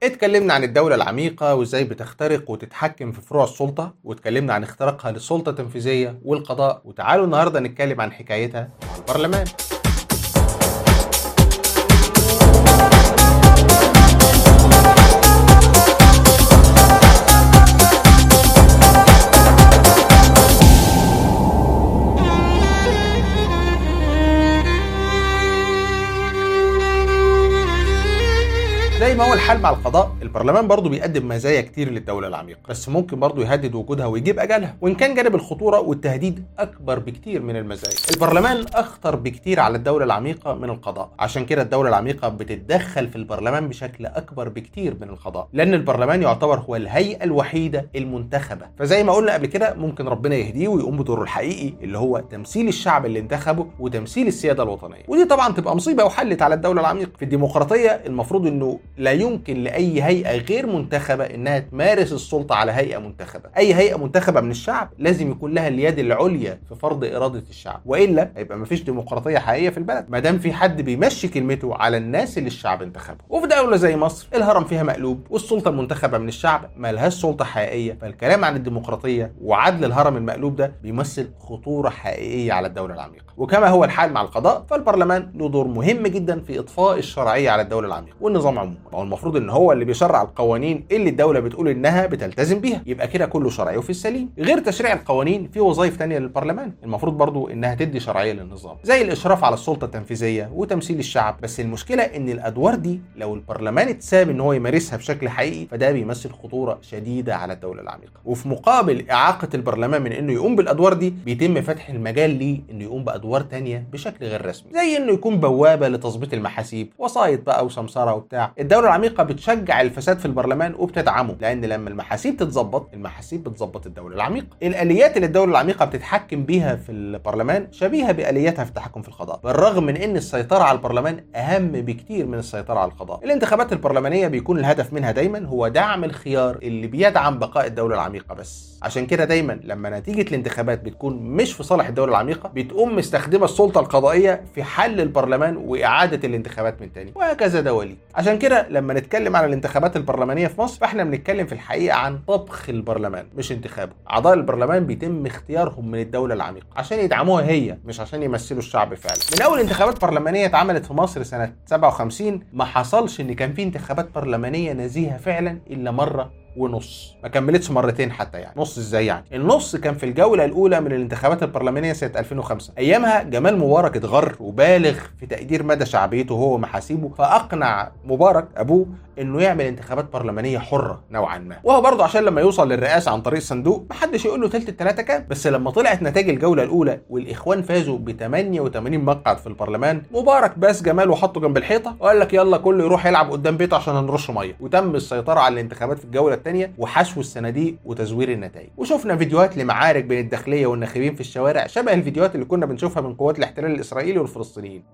اتكلمنا عن الدولة العميقة وازاي بتخترق وتتحكم في فروع السلطة واتكلمنا عن اختراقها للسلطة التنفيذية والقضاء وتعالوا النهاردة نتكلم عن حكايتها مع البرلمان زي ما هو الحال مع القضاء البرلمان برضه بيقدم مزايا كتير للدولة العميقة بس ممكن برضه يهدد وجودها ويجيب أجلها وإن كان جانب الخطورة والتهديد أكبر بكتير من المزايا البرلمان أخطر بكتير على الدولة العميقة من القضاء عشان كده الدولة العميقة بتتدخل في البرلمان بشكل أكبر بكتير من القضاء لأن البرلمان يعتبر هو الهيئة الوحيدة المنتخبة فزي ما قلنا قبل كده ممكن ربنا يهديه ويقوم بدوره الحقيقي اللي هو تمثيل الشعب اللي انتخبه وتمثيل السيادة الوطنية ودي طبعا تبقى مصيبة وحلت على الدولة العميقة في الديمقراطية المفروض إنه لا يمكن لأي هيئة غير منتخبة إنها تمارس السلطة على هيئة منتخبة أي هيئة منتخبة من الشعب لازم يكون لها اليد العليا في فرض إرادة الشعب وإلا هيبقى مفيش ديمقراطية حقيقية في البلد ما دام في حد بيمشي كلمته على الناس اللي الشعب انتخبه وفي دولة زي مصر الهرم فيها مقلوب والسلطة المنتخبة من الشعب ملهاش سلطة حقيقية فالكلام عن الديمقراطية وعدل الهرم المقلوب ده بيمثل خطورة حقيقية على الدولة العميقة وكما هو الحال مع القضاء فالبرلمان له دور مهم جدا في إطفاء الشرعية على الدولة العميقة والنظام عموما هو المفروض ان هو اللي بيشرع القوانين اللي الدوله بتقول انها بتلتزم بيها يبقى كده كله شرعي وفي السليم غير تشريع القوانين في وظائف تانية للبرلمان المفروض برضو انها تدي شرعيه للنظام زي الاشراف على السلطه التنفيذيه وتمثيل الشعب بس المشكله ان الادوار دي لو البرلمان اتساب ان هو يمارسها بشكل حقيقي فده بيمثل خطوره شديده على الدوله العميقه وفي مقابل اعاقه البرلمان من انه يقوم بالادوار دي بيتم فتح المجال ليه انه يقوم بادوار تانية بشكل غير رسمي زي انه يكون بوابه لتظبيط المحاسيب وسايط بقى وسمسره وبتاع الدوله العميقه بتشجع الفساد في البرلمان وبتدعمه لان لما المحاسيب تتظبط المحاسيب بتظبط الدوله العميقه الاليات اللي الدوله العميقه بتتحكم بيها في البرلمان شبيهه بالياتها في التحكم في القضاء بالرغم من ان السيطره على البرلمان اهم بكتير من السيطره على القضاء الانتخابات البرلمانيه بيكون الهدف منها دايما هو دعم الخيار اللي بيدعم بقاء الدوله العميقه بس عشان كده دايما لما نتيجه الانتخابات بتكون مش في صالح الدوله العميقه بتقوم مستخدمه السلطه القضائيه في حل البرلمان واعاده الانتخابات من تاني وهكذا دواليك عشان كده لما نتكلم عن الانتخابات البرلمانيه في مصر فاحنا بنتكلم في الحقيقه عن طبخ البرلمان مش انتخابه اعضاء البرلمان بيتم اختيارهم من الدوله العميقه عشان يدعموها هي مش عشان يمثلوا الشعب فعلا من اول انتخابات برلمانيه اتعملت في مصر سنه 57 ما حصلش ان كان في انتخابات برلمانيه نزيهه فعلا الا مره ونص ما كملتش مرتين حتى يعني نص ازاي يعني النص كان في الجوله الاولى من الانتخابات البرلمانيه سنه 2005 ايامها جمال مبارك اتغر وبالغ في تقدير مدى شعبيته هو ومحاسيبه فاقنع مبارك ابوه انه يعمل انتخابات برلمانيه حره نوعا ما وهو برضه عشان لما يوصل للرئاسه عن طريق الصندوق محدش يقول له تلت التلاته كام بس لما طلعت نتائج الجوله الاولى والاخوان فازوا ب 88 مقعد في البرلمان مبارك باس جمال وحطه جنب الحيطه وقال لك يلا كله يروح يلعب قدام بيته عشان هنرش ميه وتم السيطره على الانتخابات في الجوله الثانيه وحشو الصناديق وتزوير النتائج وشفنا فيديوهات لمعارك بين الداخليه والناخبين في الشوارع شبه الفيديوهات اللي كنا بنشوفها من قوات الاحتلال الاسرائيلي والفلسطينيين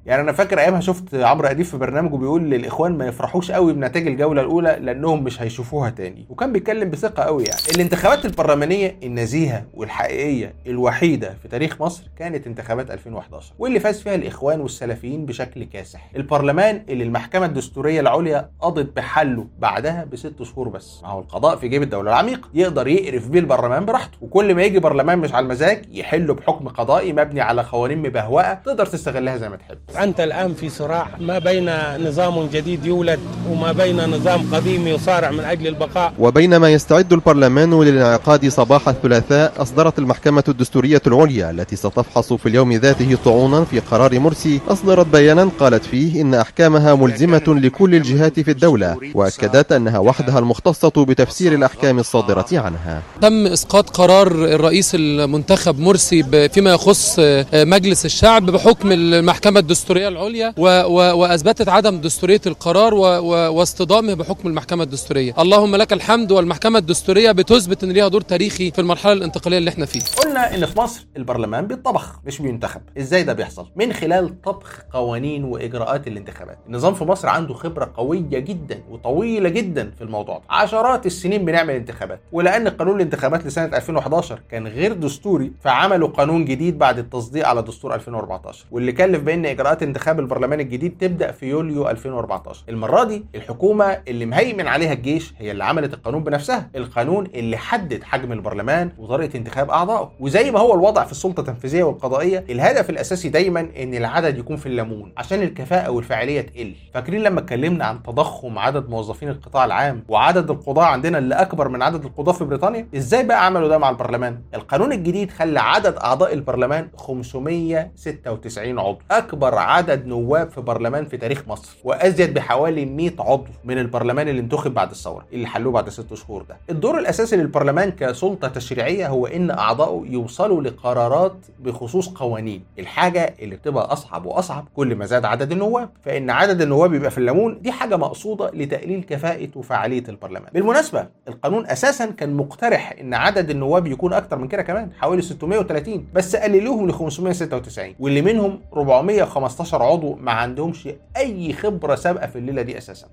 يعني انا فاكر ايامها شفت عمرو اديب في برنامجه بيقول للاخوان ما يفرحوش قوي بنتائج الجوله الاولى لانهم مش هيشوفوها تاني وكان بيتكلم بثقه قوي يعني الانتخابات البرلمانيه النزيهه والحقيقيه الوحيده في تاريخ مصر كانت انتخابات 2011 واللي فاز فيها الاخوان والسلفيين بشكل كاسح البرلمان اللي المحكمه الدستوريه العليا قضت بحله بعدها بست شهور بس ما هو القضاء في جيب الدوله العميقه يقدر يقرف بيه البرلمان براحته وكل ما يجي برلمان مش على المزاج يحله بحكم قضائي مبني على قوانين مبهوأه تقدر تستغلها زي ما تحب أنت الآن في صراع ما بين نظام جديد يولد وما بين نظام قديم يصارع من أجل البقاء وبينما يستعد البرلمان للانعقاد صباح الثلاثاء أصدرت المحكمة الدستورية العليا التي ستفحص في اليوم ذاته طعونا في قرار مرسي أصدرت بيانا قالت فيه إن أحكامها ملزمة لكل الجهات في الدولة وأكدت أنها وحدها المختصة بتفسير الأحكام الصادرة عنها تم اسقاط قرار الرئيس المنتخب مرسي فيما يخص مجلس الشعب بحكم المحكمه الدستوريه العليا و و واثبتت عدم دستوريه القرار و و واصطدامه بحكم المحكمه الدستوريه اللهم لك الحمد والمحكمه الدستوريه بتثبت ان ليها دور تاريخي في المرحله الانتقاليه اللي احنا فيها قلنا ان في مصر البرلمان بيتطبخ مش بينتخب ازاي ده بيحصل من خلال طبخ قوانين واجراءات الانتخابات النظام في مصر عنده خبره قويه جدا وطويله جدا في الموضوع ده عشرات السنين بنعمل انتخابات ولان قانون الانتخابات لسنه 2011 كان غير دستوري فعملوا قانون جديد بعد التصديق على دستور 2014 واللي كلف بان اجراءات انتخاب البرلمان الجديد تبدا في يوليو 2014 المره دي الحكومه اللي مهيمن عليها الجيش هي اللي عملت القانون بنفسها القانون اللي حدد حجم البرلمان وطريقه انتخاب اعضائه وزي ما هو الوضع في السلطه التنفيذيه والقضائيه الهدف الاساسي دايما ان العدد يكون في الليمون عشان الكفاءه والفاعليه تقل فاكرين لما اتكلمنا عن تضخم عدد موظفين القطاع العام وعدد القضاة عندنا اللي اكبر من عدد القضاة في بريطانيا ازاي بقى عملوا ده مع البرلمان القانون الجديد خلى عدد اعضاء البرلمان 596 عضو اكبر عدد نواب في برلمان في تاريخ مصر وازيد بحوالي 100 عضو من البرلمان اللي انتخب بعد الثوره اللي حلوه بعد ست شهور ده الدور الاساسي للبرلمان كسلطه تشريعيه هو ان اعضائه يوصلوا لقرارات بخصوص قوانين الحاجه اللي بتبقى اصعب واصعب كل ما زاد عدد النواب فان عدد النواب يبقى في الليمون دي حاجه مقصوده لتقليل كفاءه وفعاليه البرلمان بالمناسبه القانون اساسا كان مقترح ان عدد النواب يكون اكتر من كده كمان حوالي 630 بس قللوهم ل 596 واللي منهم 415 عضو ما عندهمش اي خبره سابقه في الليله دي اساسا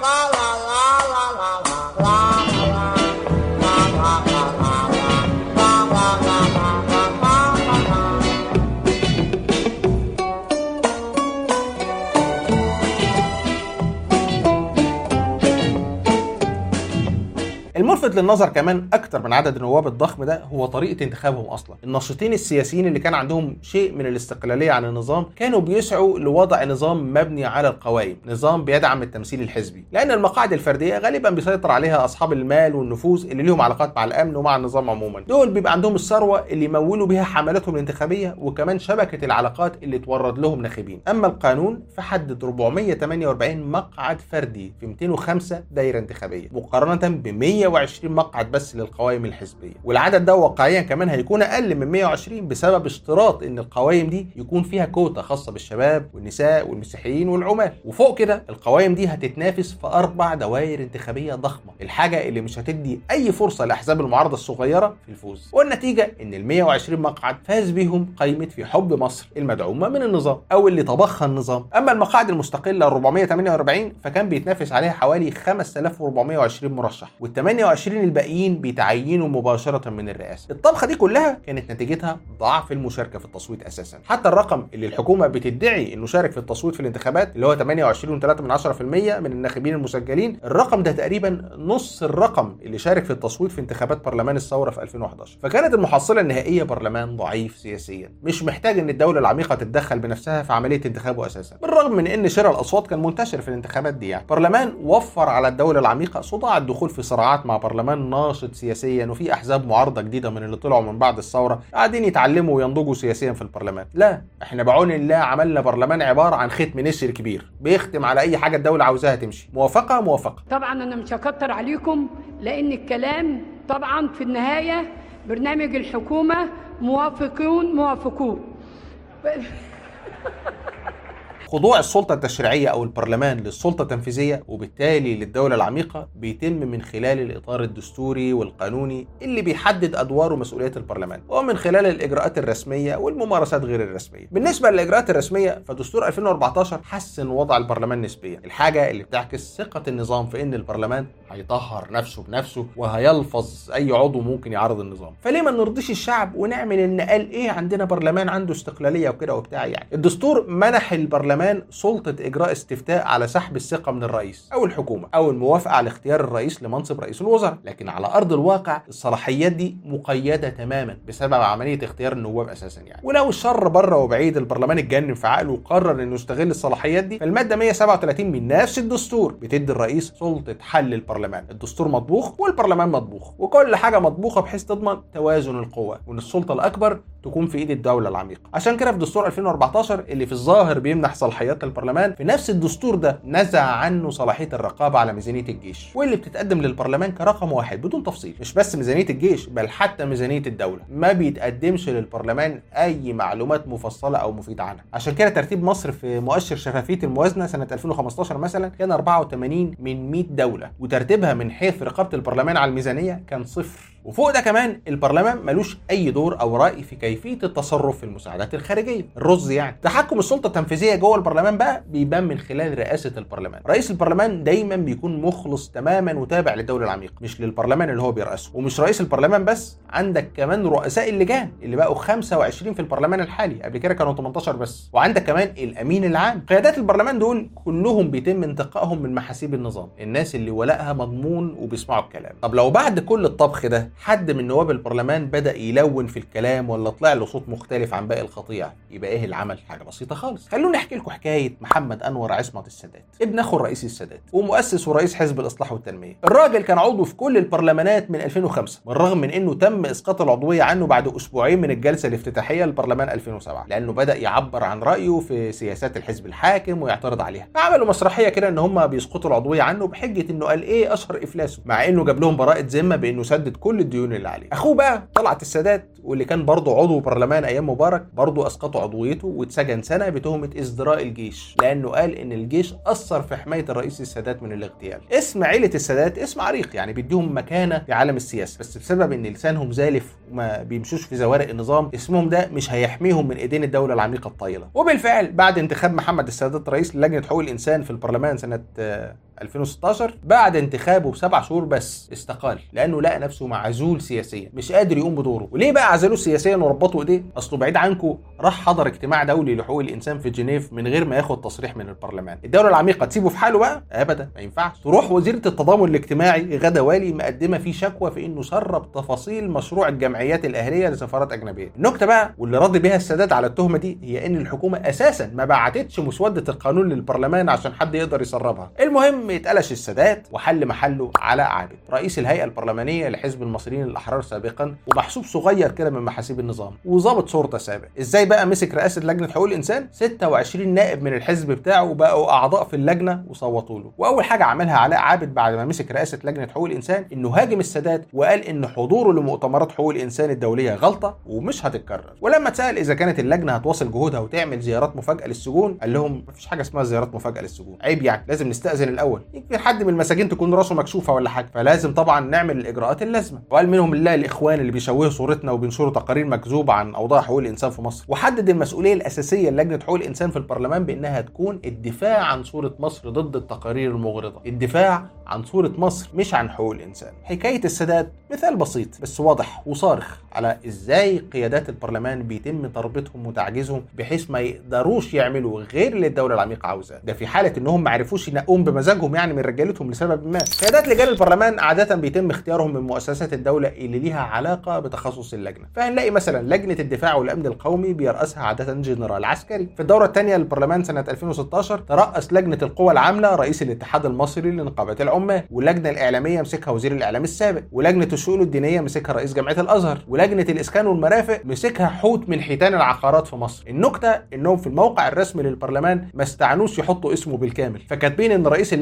الملفت للنظر كمان اكتر من عدد النواب الضخم ده هو طريقه انتخابهم اصلا الناشطين السياسيين اللي كان عندهم شيء من الاستقلاليه عن النظام كانوا بيسعوا لوضع نظام مبني على القوائم نظام بيدعم التمثيل الحزبي لان المقاعد الفرديه غالبا بيسيطر عليها اصحاب المال والنفوذ اللي ليهم علاقات مع الامن ومع النظام عموما دول بيبقى عندهم الثروه اللي يمولوا بيها حملاتهم الانتخابيه وكمان شبكه العلاقات اللي تورد لهم ناخبين اما القانون فحدد 448 مقعد فردي في 205 دايره انتخابيه مقارنه ب 120 مقعد بس للقوائم الحزبيه والعدد ده واقعيا كمان هيكون اقل من 120 بسبب اشتراط ان القوائم دي يكون فيها كوتا خاصه بالشباب والنساء والمسيحيين والعمال وفوق كده القوائم دي هتتنافس في اربع دوائر انتخابيه ضخمه الحاجه اللي مش هتدي اي فرصه لاحزاب المعارضه الصغيره في الفوز والنتيجه ان ال 120 مقعد فاز بيهم قائمه في حب مصر المدعومه من النظام او اللي طبخها النظام اما المقاعد المستقله ال 448 فكان بيتنافس عليها حوالي 5420 مرشح وال 28 الباقيين بيتعينوا مباشره من الرئاسه الطبخه دي كلها كانت نتيجتها ضعف المشاركه في التصويت اساسا حتى الرقم اللي الحكومه بتدعي انه شارك في التصويت في الانتخابات اللي هو 28.3% من الناخبين المسجلين الرقم ده تقريبا نص الرقم اللي شارك في التصويت في انتخابات برلمان الثوره في 2011 فكانت المحصله النهائيه برلمان ضعيف سياسيا مش محتاج ان الدوله العميقه تتدخل بنفسها في عمليه انتخابه اساسا بالرغم من ان شراء الاصوات كان منتشر في الانتخابات دي يعني برلمان وفر على الدوله العميقه صداع الدخول في صراعات مع برلمان ناشط سياسيا وفي احزاب معارضه جديده من اللي طلعوا من بعد الثوره قاعدين يتعلموا وينضجوا سياسيا في البرلمان لا احنا بعون الله عملنا برلمان عباره عن ختم نسر كبير بيختم على اي حاجه الدوله عاوزاها تمشي موافقه موافقه طبعا انا مش هكتر عليكم لان الكلام طبعا في النهايه برنامج الحكومه موافقون موافقون خضوع السلطه التشريعيه او البرلمان للسلطه التنفيذيه وبالتالي للدوله العميقه بيتم من خلال الاطار الدستوري والقانوني اللي بيحدد ادوار ومسؤوليات البرلمان ومن خلال الاجراءات الرسميه والممارسات غير الرسميه بالنسبه للاجراءات الرسميه فدستور 2014 حسن وضع البرلمان نسبيا الحاجه اللي بتعكس ثقه النظام في ان البرلمان هيطهر نفسه بنفسه وهيلفظ اي عضو ممكن يعارض النظام فليه ما نرضيش الشعب ونعمل ان قال ايه عندنا برلمان عنده استقلاليه وكده وبتاع يعني الدستور منح البرلمان سلطه اجراء استفتاء على سحب الثقه من الرئيس او الحكومه او الموافقه على اختيار الرئيس لمنصب رئيس الوزراء لكن على ارض الواقع الصلاحيات دي مقيده تماما بسبب عمليه اختيار النواب اساسا يعني ولو الشر بره وبعيد البرلمان اتجنن في عقله وقرر انه يستغل الصلاحيات دي فالماده 137 من نفس الدستور بتدي الرئيس سلطه حل البرلمان الدستور مطبوخ والبرلمان مطبوخ وكل حاجه مطبوخه بحيث تضمن توازن القوى وان السلطه الاكبر تكون في ايد الدوله العميقه عشان كده في دستور 2014 اللي في الظاهر بيمنح صلاحيات البرلمان في نفس الدستور ده نزع عنه صلاحيه الرقابه على ميزانيه الجيش واللي بتتقدم للبرلمان كرقم واحد بدون تفصيل مش بس ميزانيه الجيش بل حتى ميزانيه الدوله ما بيتقدمش للبرلمان اي معلومات مفصله او مفيده عنها عشان كده ترتيب مصر في مؤشر شفافيه الموازنه سنه 2015 مثلا كان 84 من 100 دوله وترتيبها من حيث رقابه البرلمان على الميزانيه كان صفر وفوق ده كمان البرلمان ملوش اي دور او راي في كيفيه التصرف في المساعدات الخارجيه الرز يعني تحكم السلطه التنفيذيه جوه البرلمان بقى بيبان من خلال رئاسه البرلمان رئيس البرلمان دايما بيكون مخلص تماما وتابع للدوله العميقه مش للبرلمان اللي هو بيرأسه ومش رئيس البرلمان بس عندك كمان رؤساء اللجان اللي بقوا 25 في البرلمان الحالي قبل كده كانوا 18 بس وعندك كمان الامين العام قيادات البرلمان دول كلهم بيتم انتقائهم من محاسيب النظام الناس اللي ولائها مضمون وبيسمعوا الكلام طب لو بعد كل الطبخ ده حد من نواب البرلمان بدا يلون في الكلام ولا طلع له صوت مختلف عن باقي القطيع يبقى ايه العمل حاجه بسيطه خالص خلوني احكي لكم حكايه محمد انور عصمت السادات ابن اخو الرئيس السادات ومؤسس ورئيس حزب الاصلاح والتنميه الراجل كان عضو في كل البرلمانات من 2005 بالرغم من انه تم اسقاط العضويه عنه بعد اسبوعين من الجلسه الافتتاحيه للبرلمان 2007 لانه بدا يعبر عن رايه في سياسات الحزب الحاكم ويعترض عليها فعملوا مسرحيه كده ان هم بيسقطوا العضويه عنه بحجه انه قال ايه اشهر افلاسه مع انه جاب لهم براءه ذمه بانه سدد كل الديون اللي عليه اخوه بقى طلعت السادات واللي كان برضه عضو برلمان ايام مبارك برضه اسقطوا عضويته واتسجن سنه بتهمه ازدراء الجيش لانه قال ان الجيش اثر في حمايه الرئيس السادات من الاغتيال اسم عيله السادات اسم عريق يعني بيديهم مكانه في عالم السياسه بس بسبب ان لسانهم زالف وما بيمشوش في زوارق النظام اسمهم ده مش هيحميهم من ايدين الدوله العميقه الطايله وبالفعل بعد انتخاب محمد السادات رئيس لجنه حقوق الانسان في البرلمان سنه آه، 2016 بعد انتخابه بسبع شهور بس استقال لانه لقى نفسه معزول سياسيا مش قادر يقوم بدوره وليه بقى عزلوه سياسيا وربطوا ايديه اصله بعيد عنكم راح حضر اجتماع دولي لحقوق الانسان في جنيف من غير ما ياخد تصريح من البرلمان الدوله العميقه تسيبه في حاله بقى ابدا ما ينفعش تروح وزيره التضامن الاجتماعي غدا والي مقدمه فيه شكوى في انه سرب تفاصيل مشروع الجمعيات الاهليه لسفارات اجنبيه النكته بقى واللي راضي بيها السادات على التهمه دي هي ان الحكومه اساسا ما بعتتش مسوده القانون للبرلمان عشان حد يقدر يسربها المهم اتقلش السادات وحل محله علاء عابد رئيس الهيئه البرلمانيه لحزب المصريين الاحرار سابقا ومحسوب صغير كده من محاسيب النظام وظابط شرطه سابق ازاي بقى مسك رئاسه لجنه حقوق الانسان 26 نائب من الحزب بتاعه بقوا اعضاء في اللجنه وصوتوا له واول حاجه عملها علاء عابد بعد ما مسك رئاسه لجنه حقوق الانسان انه هاجم السادات وقال ان حضوره لمؤتمرات حقوق الانسان الدوليه غلطه ومش هتتكرر ولما اتسال اذا كانت اللجنه هتواصل جهودها وتعمل زيارات مفاجاه للسجون قال لهم مفيش حاجه اسمها زيارات مفاجاه للسجون عيب يعني لازم نستاذن الاول يمكن حد من المساجين تكون راسه مكشوفه ولا حاجه فلازم طبعا نعمل الاجراءات اللازمه وقال منهم الله الاخوان اللي بيشوهوا صورتنا وبينشروا تقارير مكذوبه عن اوضاع حقوق الانسان في مصر وحدد المسؤوليه الاساسيه للجنه حقوق الانسان في البرلمان بانها تكون الدفاع عن صوره مصر ضد التقارير المغرضه الدفاع عن صوره مصر مش عن حقوق الانسان حكايه السادات مثال بسيط بس واضح وصارخ على ازاي قيادات البرلمان بيتم تربيتهم وتعجيزهم بحيث ما يقدروش يعملوا غير اللي الدوله العميقه عاوزاه ده في حاله انهم ما عرفوش ينقوهم بمزاجهم يعني من رجالتهم لسبب ما قيادات لجان البرلمان عاده بيتم اختيارهم من مؤسسات الدوله اللي ليها علاقه بتخصص اللجنه فهنلاقي مثلا لجنه الدفاع والامن القومي بيرأسها عاده جنرال عسكري في الدوره الثانيه للبرلمان سنه 2016 ترأس لجنه القوى العامله رئيس الاتحاد المصري لنقابه العمال واللجنه الاعلاميه مسكها وزير الاعلام السابق ولجنه الشؤون الدينيه مسكها رئيس جامعه الازهر ولجنه الاسكان والمرافق مسكها حوت من حيتان العقارات في مصر النكته انهم في الموقع الرسمي للبرلمان ما استعنوش يحطوا اسمه بالكامل فكاتبين ان رئيس اللجنه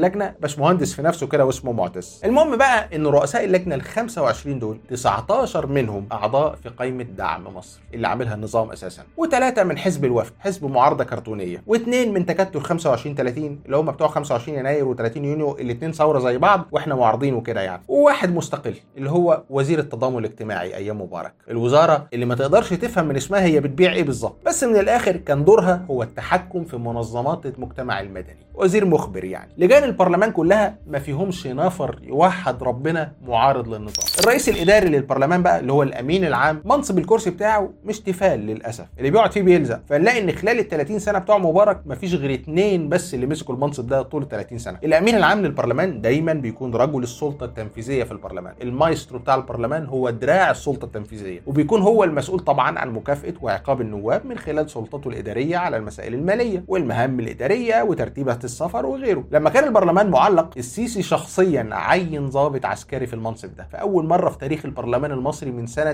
اللجنه باشمهندس في نفسه كده واسمه معتز المهم بقى ان رؤساء اللجنه ال 25 دول 19 منهم اعضاء في قائمه دعم مصر اللي عاملها النظام اساسا وثلاثه من حزب الوفد حزب معارضه كرتونيه واثنين من تكتل 25 30 اللي هم بتوع 25 يناير و30 يونيو الاثنين ثوره زي بعض واحنا معارضين وكده يعني وواحد مستقل اللي هو وزير التضامن الاجتماعي ايام مبارك الوزاره اللي ما تقدرش تفهم من اسمها هي بتبيع ايه بالظبط بس من الاخر كان دورها هو التحكم في منظمات المجتمع المدني وزير مخبر يعني لجان البرلمان كلها ما فيهمش نفر يوحد ربنا معارض للنظام الرئيس الاداري للبرلمان بقى اللي هو الامين العام منصب الكرسي بتاعه مش تفال للاسف اللي بيقعد فيه بيلزق فنلاقي ان خلال ال 30 سنه بتوع مبارك ما فيش غير اتنين بس اللي مسكوا المنصب ده طول ال 30 سنه الامين العام للبرلمان دايما بيكون رجل السلطه التنفيذيه في البرلمان المايسترو بتاع البرلمان هو دراع السلطه التنفيذيه وبيكون هو المسؤول طبعا عن مكافاه وعقاب النواب من خلال سلطته الاداريه على المسائل الماليه والمهام الاداريه وترتيبها السفر وغيره لما كان البرلمان معلق السيسي شخصيا عين ضابط عسكري في المنصب ده فاول مره في تاريخ البرلمان المصري من سنه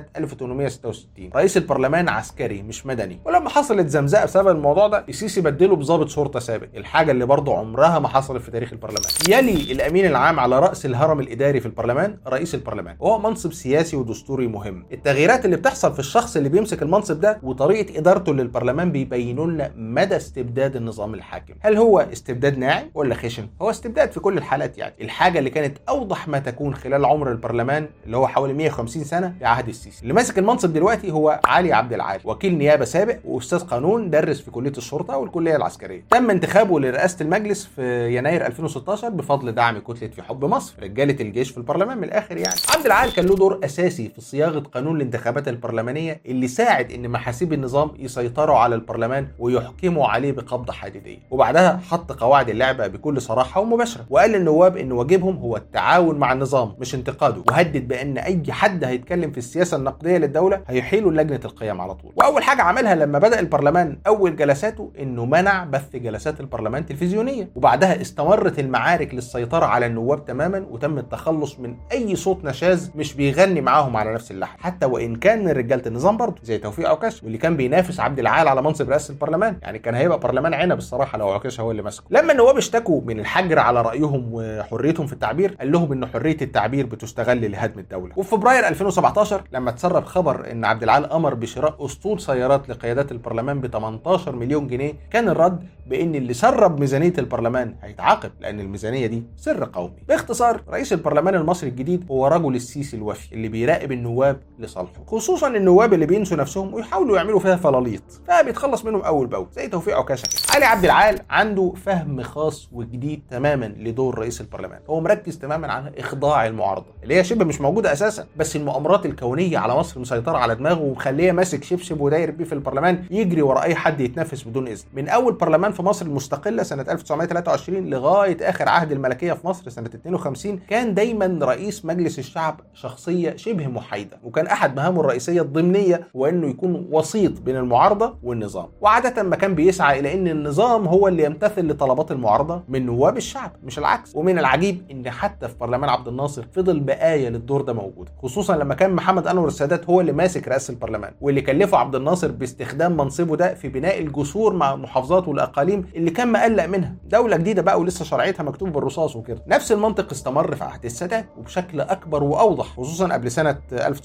1866 رئيس البرلمان عسكري مش مدني ولما حصلت زمزقه بسبب الموضوع ده السيسي بدله بضابط شرطه سابق الحاجه اللي برضه عمرها ما حصلت في تاريخ البرلمان يلي الامين العام على راس الهرم الاداري في البرلمان رئيس البرلمان وهو منصب سياسي ودستوري مهم التغييرات اللي بتحصل في الشخص اللي بيمسك المنصب ده وطريقه ادارته للبرلمان بيبينوا لنا مدى استبداد النظام الحاكم هل هو استبداد ناعم ولا خشن هو استبداد في كل الحالات يعني الحاجه اللي كانت اوضح ما تكون خلال عمر البرلمان اللي هو حوالي 150 سنه في عهد السيسي اللي ماسك المنصب دلوقتي هو علي عبد العال وكيل نيابه سابق واستاذ قانون درس في كليه الشرطه والكليه العسكريه تم انتخابه لرئاسه المجلس في يناير 2016 بفضل دعم كتله في حب مصر رجاله الجيش في البرلمان من الاخر يعني عبد العال كان له دور اساسي في صياغه قانون الانتخابات البرلمانيه اللي ساعد ان محاسيب النظام يسيطروا على البرلمان ويحكموا عليه بقبضه حديديه وبعدها حط قواعد اللعبه بكل صراحه ومباشره وقال للنواب ان واجبهم هو التعاون مع النظام مش انتقاده وهدد بان اي حد هيتكلم في السياسه النقديه للدوله هيحيلوا لجنه القيام على طول واول حاجه عملها لما بدا البرلمان اول جلساته انه منع بث جلسات البرلمان تلفزيونيه وبعدها استمرت المعارك للسيطره على النواب تماما وتم التخلص من اي صوت نشاز مش بيغني معاهم على نفس اللحن حتى وان كان من رجاله النظام برضه زي توفيق عكاش واللي كان بينافس عبد العال على منصب رئاسه البرلمان يعني كان هيبقى برلمان عنب الصراحه لو عكاش هو اللي ماسكه لما النواب اشتكوا من الحجر على رايهم وحريتهم في التعبير قال لهم ان حريه التعبير بتستغل لهدم الدوله وفي فبراير 2017 لما تسرب خبر ان عبد العال امر بشراء اسطول سيارات لقيادات البرلمان ب 18 مليون جنيه كان الرد بان اللي سرب ميزانيه البرلمان هيتعاقب لان الميزانيه دي سر قومي باختصار رئيس البرلمان المصري الجديد هو رجل السيسي الوفي اللي بيراقب النواب لصالحه خصوصا النواب اللي بينسوا نفسهم ويحاولوا يعملوا فيها فلاليط فبيتخلص منهم اول باول زي توفيق عكاشه كده علي عبد العال عنده فهم خاص وجديد تماما لدور رئيس البرلمان هو مركز تماما على اخضاع المعارضه اللي هي شبه مش موجوده اساسا بس المؤامرات الكونيه على مصر مسيطره على دماغه ومخليه ماسك شبشب وداير بيه في البرلمان يجري ورا اي حد يتنفس بدون اذن من اول برلمان في مصر المستقله سنه 1923 لغايه اخر عهد الملكيه في مصر سنه 52 كان دايما رئيس مجلس الشعب شخصيه شبه محايده وكان احد مهامه الرئيسيه الضمنيه هو انه يكون وسيط بين المعارضه والنظام وعاده ما كان بيسعى الى ان النظام هو اللي يمتثل لطلبات المعارضه من نواب الشعب مش العكس ومن العجيب ان حتى في برلمان عبد الناصر فضل بقايا للدور ده موجود خصوصا لما كان محمد انور السادات هو اللي ماسك رئاسه البرلمان واللي كلفه عبد الناصر باستخدام منصبه ده في بناء الجسور مع المحافظات والاقاليم اللي كان مقلق منها دوله جديده بقى ولسه شرعيتها مكتوب بالرصاص وكده نفس المنطق استمر في عهد السادات وبشكل اكبر واوضح خصوصا قبل سنه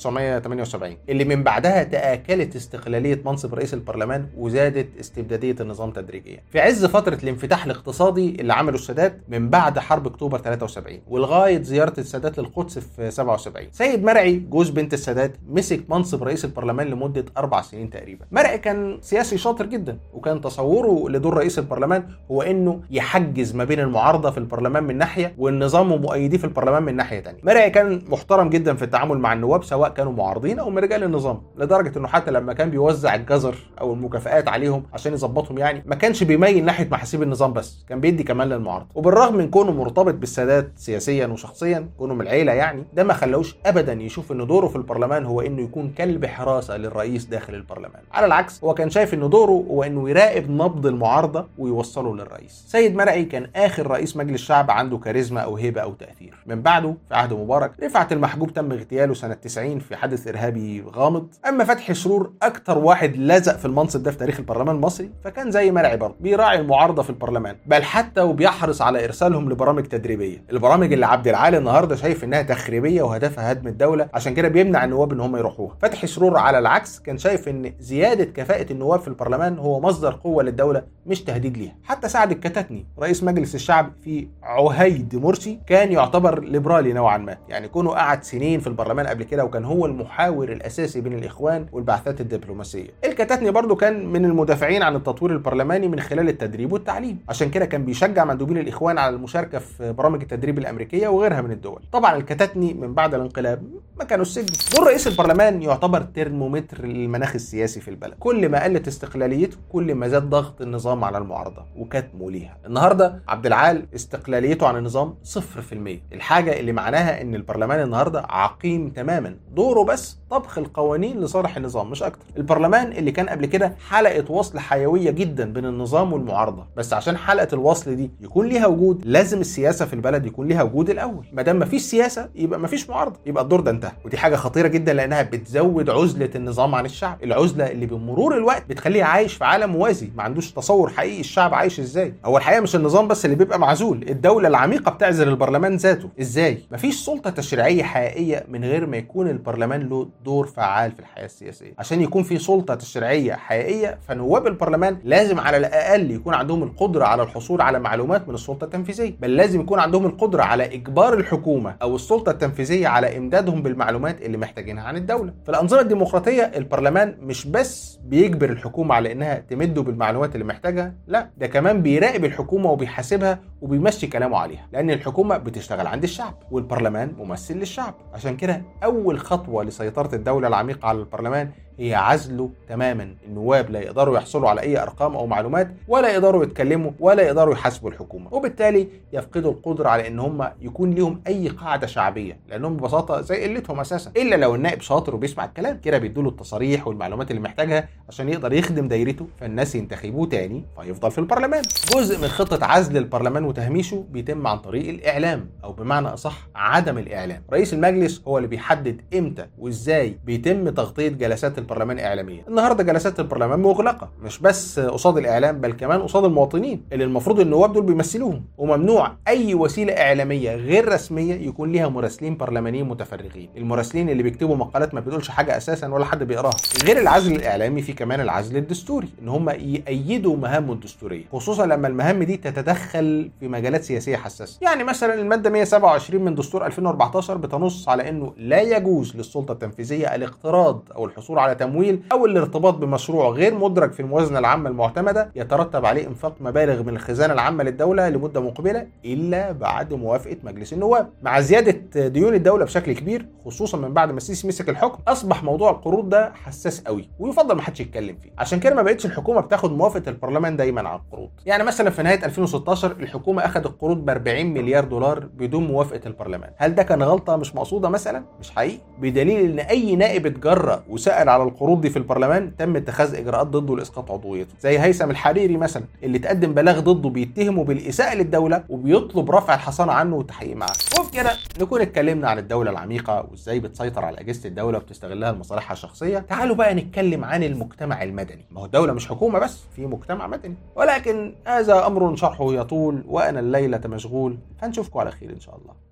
1978 اللي من بعدها تاكلت استقلاليه منصب رئيس البرلمان وزادت استبداديه النظام تدريجيا في عز فتره الانفتاح الاقتصادي اللي عمله السادات من بعد حرب اكتوبر 73 ولغايه زياره السادات للقدس في 77 سيد مرعي جوز بنت السادات مسك منصب رئيس البرلمان لمده اربع سنين تقريبا مرعي كان سياسي شاطر جدا وكان تصوره لدور رئيس البرلمان هو انه يحجز ما بين المعارضه في البرلمان من ناحيه والنظام ومؤيديه في البرلمان من ناحيه ثانيه مرعي كان محترم جدا في التعامل مع النواب سواء كانوا معارضين او من رجال النظام لدرجه انه حتى لما كان بيوزع الجزر او المكافآت عليهم عشان يظبطهم يعني ما كانش بيميل ناحيه محاسيب النظام بس كان بيدي كمان للمعارضه وبالرغم من كونه مرتبط بالسادات سياسيا وشخصيا كونه من العيله يعني ده ما خلاهوش ابدا يشوف ان دوره في البرلمان هو انه يكون كلب حراسه للرئيس داخل البرلمان على العكس هو كان شايف ان دوره هو انه يراقب نبض المعارضه المعارضه ويوصله للرئيس سيد مرعي كان اخر رئيس مجلس شعب عنده كاريزما او هيبه او تاثير من بعده في عهد مبارك رفعت المحجوب تم اغتياله سنه 90 في حدث ارهابي غامض اما فتحي سرور اكتر واحد لزق في المنصب ده في تاريخ البرلمان المصري فكان زي مرعي برضه بيراعي المعارضه في البرلمان بل حتى وبيحرص على ارسالهم لبرامج تدريبيه البرامج اللي عبد العال النهارده شايف انها تخريبيه وهدفها هدم الدوله عشان كده بيمنع النواب ان هم يروحوها فتحي سرور على العكس كان شايف ان زياده كفاءه النواب في البرلمان هو مصدر قوه للدوله مش تهديد ليها حتى سعد الكتاتني رئيس مجلس الشعب في عهيد مرسي كان يعتبر ليبرالي نوعا ما يعني كونه قعد سنين في البرلمان قبل كده وكان هو المحاور الاساسي بين الاخوان والبعثات الدبلوماسيه الكتاتني برضو كان من المدافعين عن التطوير البرلماني من خلال التدريب والتعليم عشان كده كان بيشجع مندوبين الاخوان على المشاركه في برامج التدريب الامريكيه وغيرها من الدول طبعا الكتاتني من بعد الانقلاب ما كانوا السجن دور رئيس البرلمان يعتبر ترمومتر للمناخ السياسي في البلد كل ما قلت استقلاليته كل ما زاد ضغط النظام على المعارضه وكتمه ليها النهارده عبد العال استقلاليته عن النظام 0% الحاجه اللي معناها ان البرلمان النهارده عقيم تماما دوره بس طبخ القوانين لصالح النظام مش اكتر البرلمان اللي كان قبل كده حلقه وصل حيويه جدا بين النظام والمعارضه بس عشان حلقه الوصل دي يكون ليها وجود لازم السياسه في البلد يكون ليها وجود الاول ما دام مفيش سياسه يبقى مفيش معارضه يبقى الدور ده انتهى ودي حاجه خطيره جدا لانها بتزود عزله النظام عن الشعب العزله اللي بمرور الوقت بتخليه عايش في عالم موازي ما عندوش تصور حقيقي الشعب عايش ازاي هو الحقيقه مش النظام بس اللي بيبقى معزول الدوله العميقه بتعزل البرلمان ذاته ازاي مفيش سلطه تشريعيه حقيقيه من غير ما يكون البرلمان له دور فعال في الحياه السياسيه عشان يكون في سلطه تشريعيه حقيقيه فنواب البرلمان لازم على الاقل يكون عندهم القدره على الحصول على معلومات من السلطه التنفيذيه بل لازم يكون عندهم القدره على اجبار الحكومه او السلطه التنفيذيه على امدادهم بالمعلومات اللي محتاجينها عن الدوله في الانظمه الديمقراطيه البرلمان مش بس بيجبر الحكومه على انها تمده بالمعلومات اللي محتاجها لا ده كمان بيراقب الحكومه وبيحاسبها وبيمشي كلامه عليها لان الحكومه بتشتغل عند الشعب والبرلمان ممثل للشعب عشان كده اول خطوه لسيطره الدوله العميقه على البرلمان هي عزله تماما النواب لا يقدروا يحصلوا على اي ارقام او معلومات ولا يقدروا يتكلموا ولا يقدروا يحاسبوا الحكومه وبالتالي يفقدوا القدره على ان هم يكون ليهم اي قاعده شعبيه لانهم ببساطه زي قلتهم اساسا الا لو النائب شاطر وبيسمع الكلام كده بيدوا له التصاريح والمعلومات اللي محتاجها عشان يقدر يخدم دايرته فالناس ينتخبوه تاني فيفضل في البرلمان جزء من خطه عزل البرلمان وتهميشه بيتم عن طريق الاعلام او بمعنى اصح عدم الاعلام رئيس المجلس هو اللي بيحدد امتى وازاي بيتم تغطيه جلسات البرلمان اعلاميا النهارده جلسات البرلمان مغلقه مش بس قصاد الاعلام بل كمان قصاد المواطنين اللي المفروض النواب دول بيمثلوهم وممنوع اي وسيله اعلاميه غير رسميه يكون ليها مراسلين برلمانيين متفرغين المراسلين اللي بيكتبوا مقالات ما بتقولش حاجه اساسا ولا حد بيقراها غير العزل الاعلامي في كمان العزل الدستوري ان هم يأيدوا مهامه الدستوريه خصوصا لما المهام دي تتدخل في مجالات سياسيه حساسه يعني مثلا الماده 127 من دستور 2014 بتنص على انه لا يجوز للسلطه التنفيذيه الاقتراض او الحصول على تمويل او الارتباط بمشروع غير مدرج في الموازنه العامه المعتمده يترتب عليه انفاق مبالغ من الخزانه العامه للدوله لمده مقبله الا بعد موافقه مجلس النواب مع زياده ديون الدوله بشكل كبير خصوصا من بعد ما السيسي مسك الحكم اصبح موضوع القروض ده حساس قوي ويفضل ما حدش يتكلم فيه عشان كده ما بقتش الحكومه بتاخد موافقه البرلمان دايما على القروض يعني مثلا في نهايه 2016 الحكومه اخذت قروض ب 40 مليار دولار بدون موافقه البرلمان هل ده كان غلطه مش مقصوده مثلا مش حقيقي بدليل ان اي نائب اتجرأ وسأل على القروض دي في البرلمان تم اتخاذ اجراءات ضده لاسقاط عضويته زي هيثم الحريري مثلا اللي تقدم بلاغ ضده بيتهمه بالاساءه للدوله وبيطلب رفع الحصانه عنه والتحقيق معاه وبكده نكون اتكلمنا عن الدوله العميقه وازاي بتسيطر على اجهزه الدوله وبتستغلها لمصالحها الشخصيه تعالوا بقى نتكلم عن المجتمع المدني ما هو الدوله مش حكومه بس في مجتمع مدني ولكن هذا امر شرحه يطول وانا الليله مشغول فنشوفكم على خير ان شاء الله